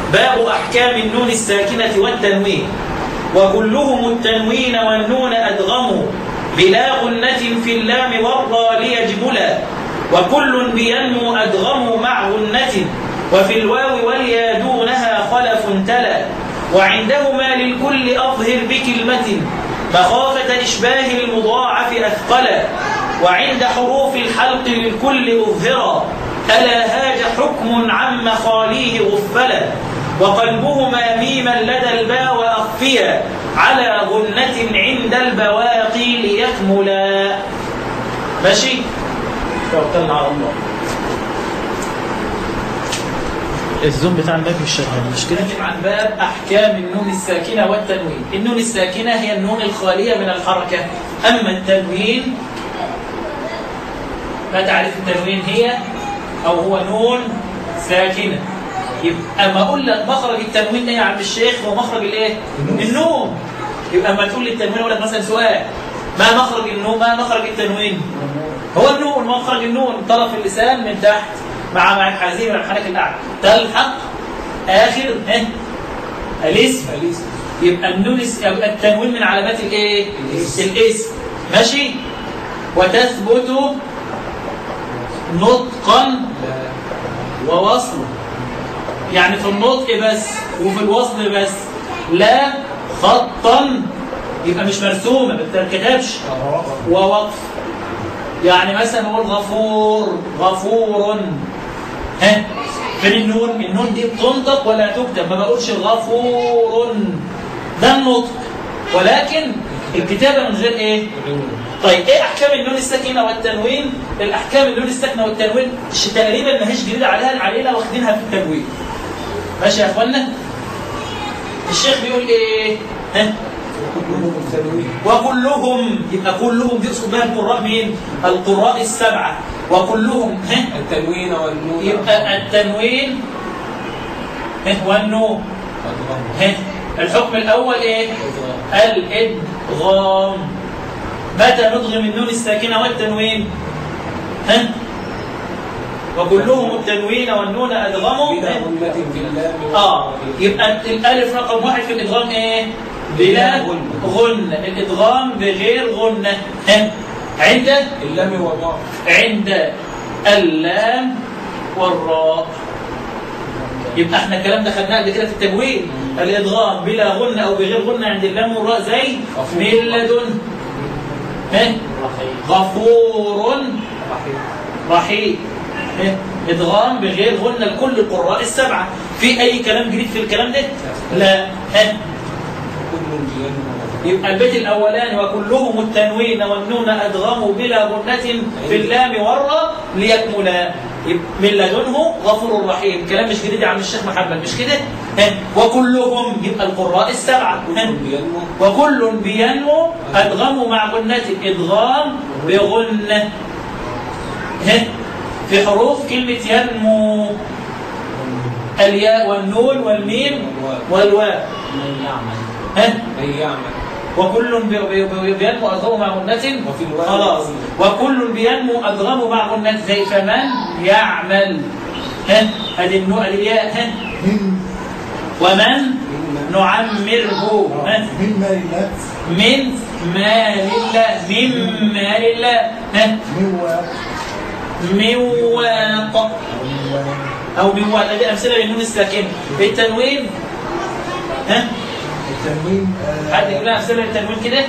باب أحكام النون الساكنة والتنوين وكلهم التنوين والنون أدغموا بلا غنة في اللام والراء ليجملا وكل بينمو أدغموا مع غنة وفي الواو واليا دونها خلف تلا وعندهما للكل أظهر بكلمة مخافة إشباه المضاعف أثقلا وعند حروف الحلق للكل أظهرا ألا هاج حكم عن مخاليه غفلا وقلبهما ميما لدى الباء وأخفيا على غنة عند البواقي ليكملا ماشي توكلنا على الله الزوم بتاع الباب مش شغال مش كده نتكلم عن باب أحكام النون الساكنة والتنوين النون الساكنة هي النون الخالية من الحركة أما التنوين ما تعرف التنوين هي أو هو نون ساكنة يبقى ما أقول لك مخرج التنوين إيه يا عم الشيخ هو مخرج الإيه؟ النون يبقى اما تقول لي التنوين أقول لك مثلا سؤال ما مخرج النون ما مخرج التنوين هو النون مخرج النون طرف اللسان من تحت مع مع الحزيم مع الحنك الأعلى تلحق آخر ها الاسم يبقى النون اس- يبقى التنوين من علامات الايه الاسم ماشي وتثبت نطقا ووصلا يعني في النطق بس وفي الوصل بس لا خطا يبقى مش مرسومه ما بتركبش ووقف يعني مثلا نقول غفور غفور ها فين النون النون دي بتنطق ولا تكتب ما بقولش غفور ده النطق ولكن الكتابه من غير ايه طيب ايه احكام النون الساكنه والتنوين الاحكام النون الساكنه والتنوين ش- تقريبا ما هيش جديده عليها علينا واخدينها في التنوين ماشي يا اخوانا الشيخ بيقول ايه ها وكلهم يبقى كلهم دي يقصد بها القراء مين القراء السبعه وكلهم ها التنوين والنون يبقى التنوين ها والنون ها الحكم الاول ايه الادغام متى ندغم النون الساكنه والتنوين ها وكلهم التنوين والنون ادغموا بلا غنة في اللام اه يبقى الالف رقم واحد في الادغام ايه بلا غنة الادغام بغير غنة ها عند اللام والراء عند اللام والراء يبقى احنا الكلام ده خدناه قبل كده في التجويد الادغام بلا غنة او بغير غنة عند اللام والراء زي من لدن ها غفور رحيم ها؟ ادغام بغير غنة لكل القراء السبعة في اي كلام جديد في الكلام ده لا ها كل بينهم يبقى البيت الاولاني وكلهم التنوين والنون ادغموا بلا غنة في اللام والراء ليكملا يبقى من لدنه غفور رحيم كلام مش جديد يا عم الشيخ محمد مش كده ها وكلهم يبقى القراء السبعه ها كل بينهم وكل بينمو ادغموا مع غنة ادغام بغنة ها في حروف كلمة ينمو الياء والنون والميم والواو من يعمل ها من يعمل وكل بي- بي- بي- بينمو أدغم مع غنة وفي الواو خلاص وكل بينمو أدغم مع غنة زي فمن يعمل ها ادي النوع الياء ها من ومن نعمره ها من مال الله من مال الله من مال الله ها من و من واق او من واق ادي امثله للنون الساكنه التنوين ها التنوين آه، حد يقول لها امثله للتنوين كده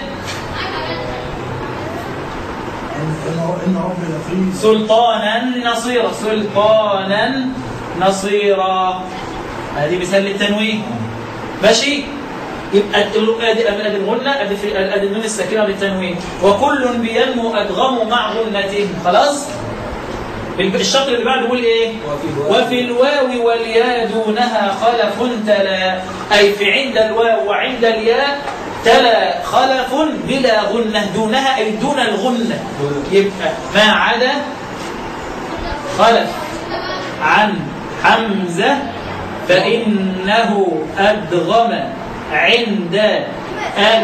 ان إن ربي لطيف سلطانا نصيرا سلطانا نصيرا هذه مثال للتنوين ماشي يبقى ال- ادي ادي الغنه ادي في ادي النون الساكنه للتنوين وكل بينمو ادغم مع غنته خلاص الشطر اللي بعده يقول ايه وفي الواو وفي الواو والياء دونها خلف تلا أي في عند الواو وعند الياء تلا خلف بلا غنة دونها أي دون الغنة يبقى ما عدا خلف عن حمزة فإنه أدغم عند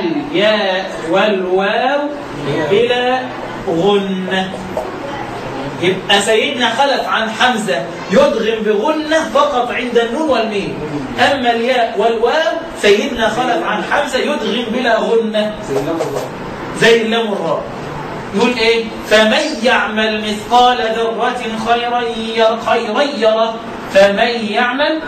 الياء والواو بلا غنة يبقى سيدنا خلف عن حمزة يدغم بغنة فقط عند النون والميم أما الياء والواو سيدنا خلف عن حمزة يدغم بلا غنة زي لما الله زي اللام والراء يقول ايه فمن يعمل مثقال ذرة خيرا ير- خيرا يره فمن يعمل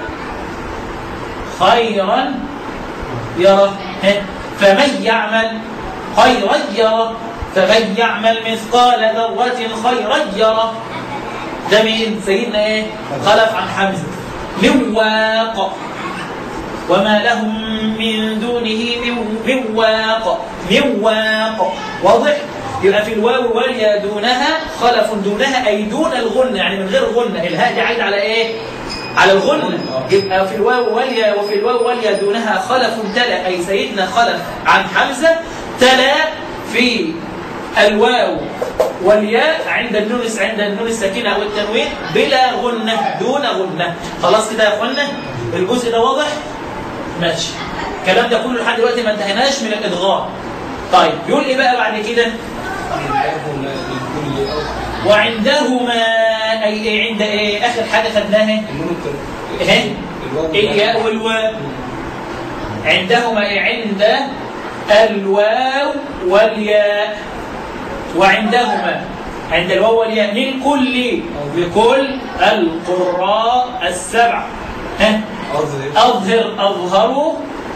خيرا يره ها؟ فمن يعمل خيرا يره فمن يعمل مثقال ذرة خيرا يره ده مين سيدنا ايه خلف عن حمزة من واق وما لهم من دونه من- من واق من واق واضح يبقى في الواو واليا دونها خلف دونها اي دون الغنة يعني من غير غنة الهاء دي عايد على ايه على الغنة يبقى في الواو واليا وفي الواو واليا دونها خلف تلا اي سيدنا خلف عن حمزة تلا في الواو والياء عند النون عند النون الساكنه او التنوين بلا غنه دون غنه خلاص كده يا اخوانا الجزء ده واضح ماشي الكلام ده كله لحد دلوقتي ما انتهيناش من الادغام طيب يقول ايه بقى بعد كده عندهم لكل أرض وعندهما اي إيه عند ايه اخر حاجه خدناها النون التر- ايه الواو الياء والواو عندهما ايه عند الواو والياء وعندهما عند الواو والياء للكل لكل القراء السبع ها أظهر أظهر أظهروا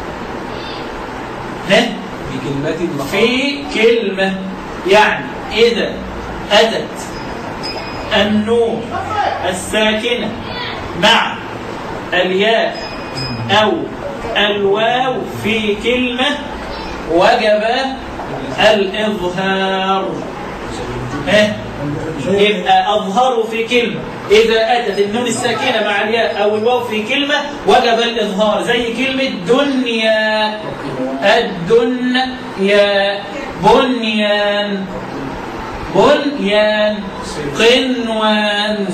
ها بكلمات المخاطر في كلمة يعني إذا أتت النون الساكنة مع الياء أو الواو في كلمة وجب الإظهار ها يبقى أظهروا في كلمة إذا أتت النون الساكنة مع الياء أو الواو في كلمة وجب الإظهار زي كلمة دنيا الدنيا بنيان بنيان قنوان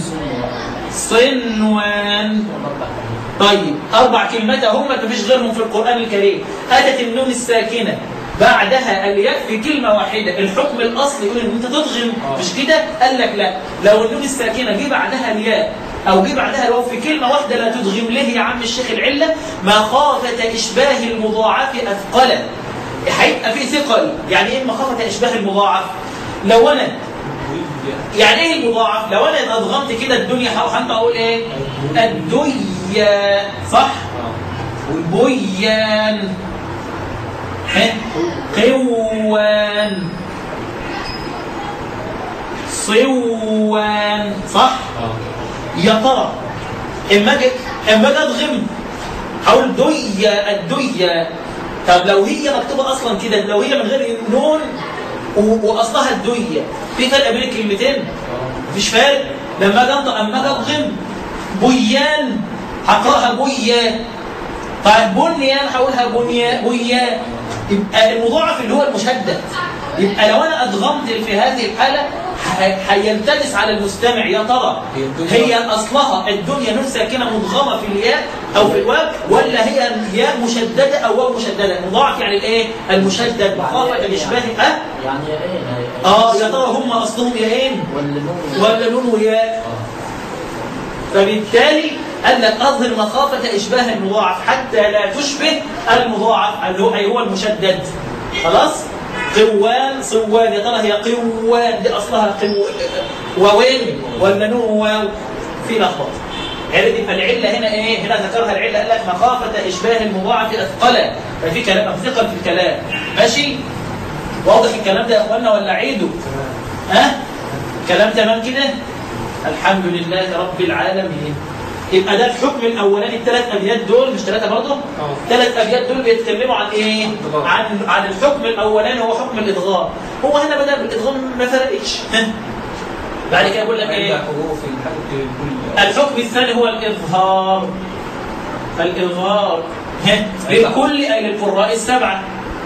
صنوان طيب أربع كلمات هم مفيش غيرهم في القرآن الكريم أتت النون الساكنة بعدها الياء في كلمة واحدة الحكم الأصلي يقول إن أنت تضغم مش كده قال لك لا لو النون الساكنة جه بعدها الياء أو جه بعدها الواو في كلمة واحدة لا تضغم ليه يا عم الشيخ العلة مخافة إشباه المضاعف أثقلا هيبقى في ثقل يعني إيه مخافة إشباه المضاعف لو أنا يعني ايه المضاعف لو انا ادغمت كده الدنيا هروح انت اقول ايه الدنيا صح بيان ها؟ قوان صوان صح يا ترى اما اجي اما اجي اضغم هقول دية الدية طب لو هي مكتوبة أصلا كده لو هي من غير نون و- وأصلها الدية في فرق بين الكلمتين مفيش فرق لما اجي انطق اما اجي اضغم بيان هقراها بيان طيب بنيان هقولها بنيا بيان يبقى المضاعف اللي هو المشدد يبقى لو انا ادغمت في هذه الحاله ه- هيلتبس على المستمع يا ترى هي الدنيا- هي اصلها الدنيا نون ساكنه مدغمه في الياء او في الواو ولا هي ياء مشدده او واو مشدده المضاعف يعني الايه المشدد مخافه الاشباه اه يعني يا ايه اه يا ترى هم اصلهم ياءين ولا نون ولا نون وياء فبالتالي قال لك اظهر مخافه اشباه المضاعف حتى لا تشبه المضاعف اللي هو أي هو المشدد خلاص قوان صوان يا ترى هي قوان دي اصلها قو واوين ولا نون واو في لخبطه عرفت فالعله هنا ايه هنا ذكرها العله قال لك مخافه اشباه المضاعف اثقلا ففي كلام ثقل في الكلام ماشي واضح الكلام ده يا اخوانا ولا عيده ها كلام تمام كده الحمد لله رب العالمين يبقى ده الحكم الاولاني الثلاث ابيات دول مش ثلاثه برضه ثلاث ابيات دول بيتكلموا عن ايه عن عن الحكم الاولاني هو حكم الادغام هو هنا بدا بالادغام ما فرقتش بعد كده بقول لك عند ايه حروف الحلق كل الحكم الثاني هو الإظهار الإظهار ها؟ لكل أي للقراء السبعة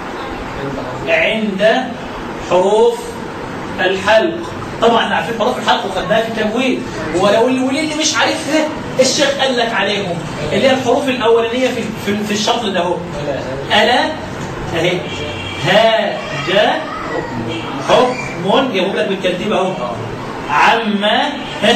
عند حروف الحلق طبعا احنا عارفين حروف الحلق وخدناها في التمويل ولو اللي واللي اللي مش عارفها الشيخ قال لك عليهم اللي هي الحروف الاولانيه في في, في الشطر ده اهو الا اهي ها جا حكم جابوا لك بالترتيب اهو عما ها؟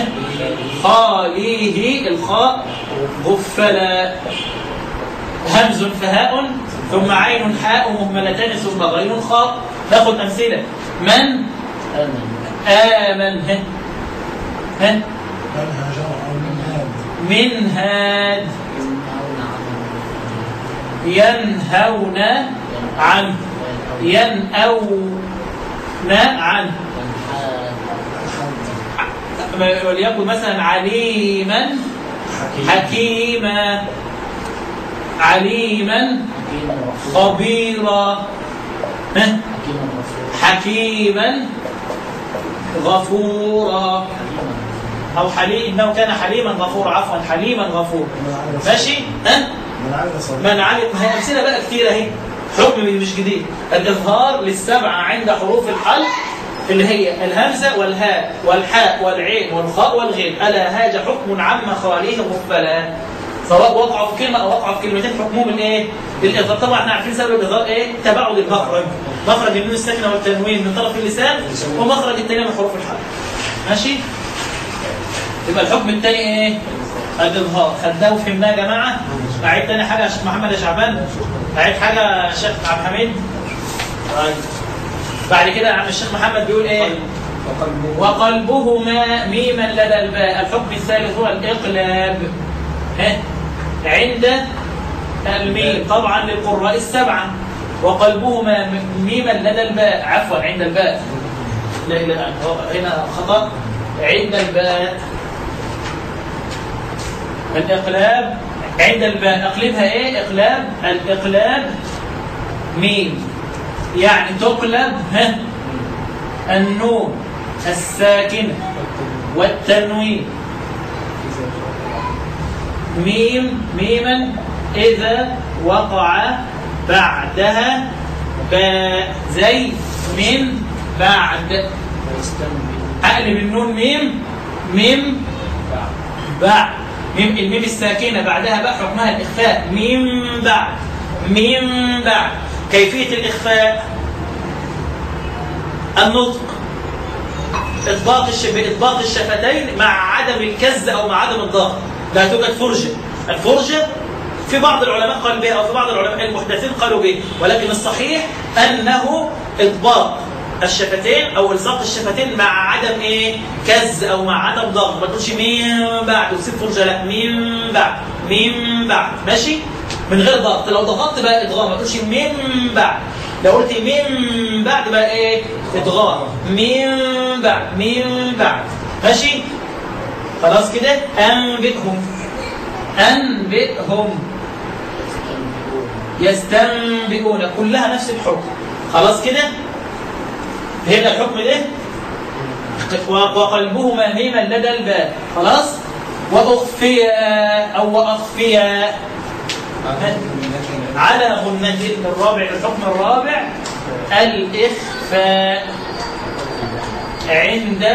خاليه الخاء غفلا همز فهاء ثم عين حاء مهملتان ثم غين خاء ناخد أمثلة من آمن آمن ها ها من هاجر أو من هاد من هاد ينهون ينهون عنه ينأون عنه وليكن مثلا عليما حكيما عليما خبيرا ها؟ حكيما غفورا او حليم انه كان حليما غفورا عفوا حليما غفورا ماشي ها من عاد صديق من علم ما هي امثله بقى كتير اهي حكم مش جديد الاظهار للسبعه عند حروف الحلق اللي هي الهمزه والهاء والحاء والعين والخاء والغين الا هاج حكم عما خواليه مقبلا سواء وقعوا في كلمه او وقعوا في كلمتين حكمهم الايه؟ الاظهار طبعا احنا عارفين سبب الاظهار ايه؟ تباعد المخرج مخرج النون الساكنه والتنوين من طرف اللسان ومخرج الثاني من حروف الحلق ماشي؟ يبقى الحكم الثاني ايه؟ الاظهار خدناه وفهمناه يا جماعه اعيد تاني حاجه يا شيخ محمد يا شعبان اعيد حاجه يا شيخ عبد الحميد طيب. بعد كده يا عم الشيخ محمد بيقول ايه وقلبه وقلبهما ميما لدى الباء الحكم الثالث هو الاقلاب ها عند الميم طبعا للقراء السبعه وقلبهما ميما لدى الباء عفوا عند الباء لا لا هنا خطا عند الباء الإقلاب عند الباء أقلبها إيه؟ إقلاب الإقلاب ميم يعني تقلب ها النون الساكنة والتنوين ميم ميما إذا وقع بعدها باء زي من بعد أقلب النون ميم ميم بعد ميم الميم الساكنة بعدها بقى حكمها الإخفاء ميم بعد ميم بعد كيفية الإخفاء النطق إطباق الش... بإطباق الشفتين مع عدم الكز أو مع عدم الضغط لا توجد فرجة الفرجة في بعض العلماء قال بها أو في بعض العلماء المحدثين قالوا به ولكن الصحيح أنه إطباق الشفتين او الصاق الشفتين مع عدم ايه كز او مع عدم ضغط ما تقولش من بعد وتسيب فرجه لا من بعد من بعد ماشي من غير ضغط لو ضغطت بقى ادغام ما تقولش من بعد لو قلت من بعد بقى ايه ادغام من بعد من بعد ماشي خلاص كده انبئهم انبئهم يستنبئون كلها نفس الحكم خلاص كده فهمنا الحكم ده وقلبهما ميما لدى الباء خلاص واخفيا او واخفيا على غنة الرابع الحكم الرابع الإخفاء عند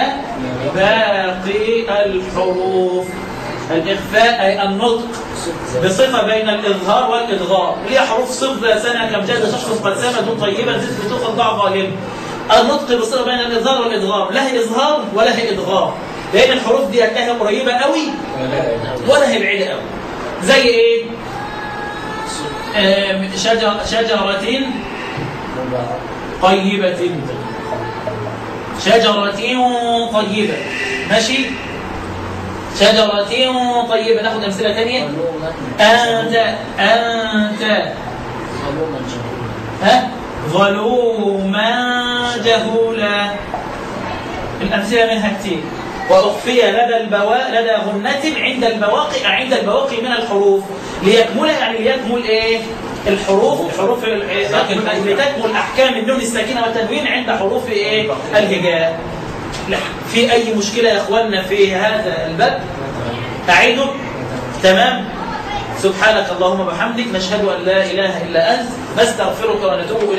باقي الحروف الإخفاء أي النطق بصفة بين الإظهار والإدغام هي حروف صفة سنة كم جاد تشخص قد سمت طيبا زدت بتوخ ضع غالبا النطق بصفة بين الإظهار والإدغام لا هي إظهار ولا هي إدغام لأن الحروف دي هتلاقيها قريبة قوي ولا هي بعيدة قوي زي إيه؟ آم، شجر شجرة طيبة شجرة طيبة ماشي شجرة طيبة ناخد أمثلة ثانية أنت أنت ها ظلوما جهولا الأمثلة منها كتير وأخفي لدى البواء لدى غنة عند البواقي عند البواقي من الحروف ليكمل يعني ليكمل إيه الحروف حروف ال- لتكمل لتكمل أحكام النون الساكنة والتنوين عند حروف إيه الهجاء لا. في أي مشكلة يا إخواننا في هذا الباب أعيده تمام سبحانك اللهم وبحمدك نشهد أن لا إله إلا أنت نستغفرك ونتوب إليك